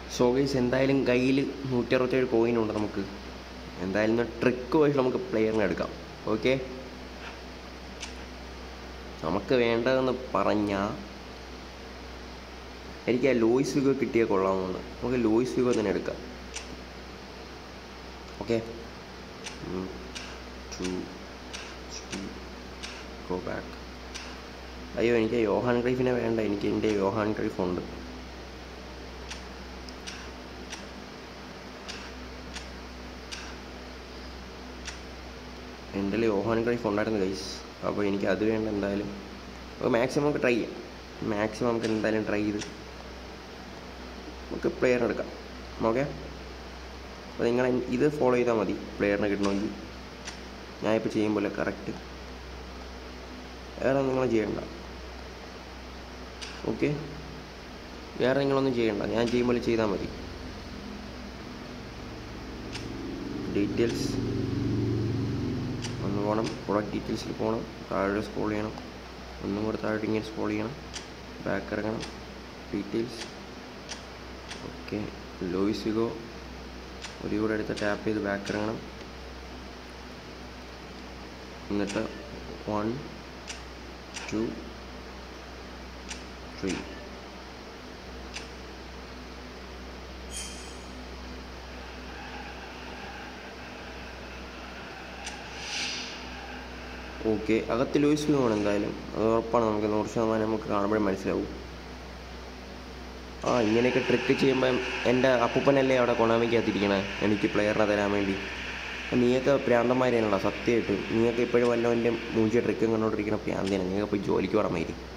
so guys എന്തായാലും കയ്യിൽ നൂറ്ററുപത്തേഴ് coin ഉണ്ട് നമുക്ക് എന്തായാലും ട്രിക്ക് വഴി നമുക്ക് പ്ലെയറിനെ എടുക്കാം ഓക്കെ നമുക്ക് വേണ്ടതെന്ന് പറഞ്ഞാൽ എനിക്ക് ആ ലോയ്സ് വിഗോ കിട്ടിയാൽ കൊള്ളാമെന്ന് നമുക്ക് ലോയ്സ് വിഗോ തന്നെ എടുക്കാം ഓക്കെ ടു ഗോ ബാക്ക് അയ്യോ എനിക്ക് യോഹാൻ ക്രൈഫിനെ വേണ്ട എനിക്ക് എൻ്റെ യോഹാൻ ക്രൈഫ് ഉണ്ട് എൻ്റെ യോഹാൻ ക്രൈഫ് ഉണ്ടായിരുന്നു ഗൈസ് അപ്പോൾ എനിക്ക് അത് വേണ്ട എന്തായാലും അപ്പോൾ മാക്സിമം നമുക്ക് ട്രൈ ചെയ്യാം മാക്സിമം നമുക്ക് എന്തായാലും ട്രൈ ചെയ്ത് നമുക്ക് പ്ലെയർ എടുക്കാം ഓക്കെ അപ്പോൾ നിങ്ങൾ ഇത് ഫോളോ ചെയ്താൽ മതി പ്ലെയറിനെ കിട്ടണമെങ്കിൽ ഞാനിപ്പോൾ ചെയ്യും പോലെ കറക്റ്റ് വേറെ നിങ്ങൾ ചെയ്യണ്ട ഓക്കെ വേറെ നിങ്ങളൊന്നും ചെയ്യണ്ട ഞാൻ ചെയ്യും പോലെ ചെയ്താൽ മതി ഡീറ്റെയിൽസ് ഒന്ന് പോകണം പ്രൊഡക്റ്റ് ഡീറ്റെയിൽസിൽ പോകണം താഴെ സ്ക്രോൾ ചെയ്യണം ഒന്നും കൂടെ താഴോട്ട് ഇങ്ങനെ സ്ക്രോൾ ചെയ്യണം ബാക്ക് ഇറങ്ങണം ഡീറ്റെയിൽസ് ഓക്കെ ലോയിസിഗോ ഒരു കൂടെ എടുത്ത് ടാപ്പ് ചെയ്ത് ബാക്ക് ഇറങ്ങണം എന്നിട്ട് വൺ ടു ത്രീ ഓക്കെ അകത്ത് ലൂയിസ് വ്യൂ ആണ് എന്തായാലും അത് ഉറപ്പാണ് നമുക്ക് നൂറ് ശതമാനം നമുക്ക് കാണുമ്പോഴേ മനസ്സിലാവും ആ ഇങ്ങനെയൊക്കെ ട്രിക്ക് ചെയ്യുമ്പം എൻ്റെ അപ്പൂപ്പനല്ലേ അവിടെ കൊണാമിക്കകത്തിരിക്കണേ എനിക്ക് പ്ലെയറിനെ തരാൻ വേണ്ടി അപ്പം നീയൊക്കെ പ്രാന്തന്മാരെയാണല്ലോ സത്യമായിട്ടും നീയൊക്കെ ഇപ്പോഴും വല്ലവൻ്റെ മൂഞ്ചിയ ട്രിക്കും കണ്ടുകൊണ്ടിരിക്കുന്ന പ്രാന്തിയാണ് നീയൊക്കെ പോയി ജോലിക്ക് പറഞ്ഞാൽ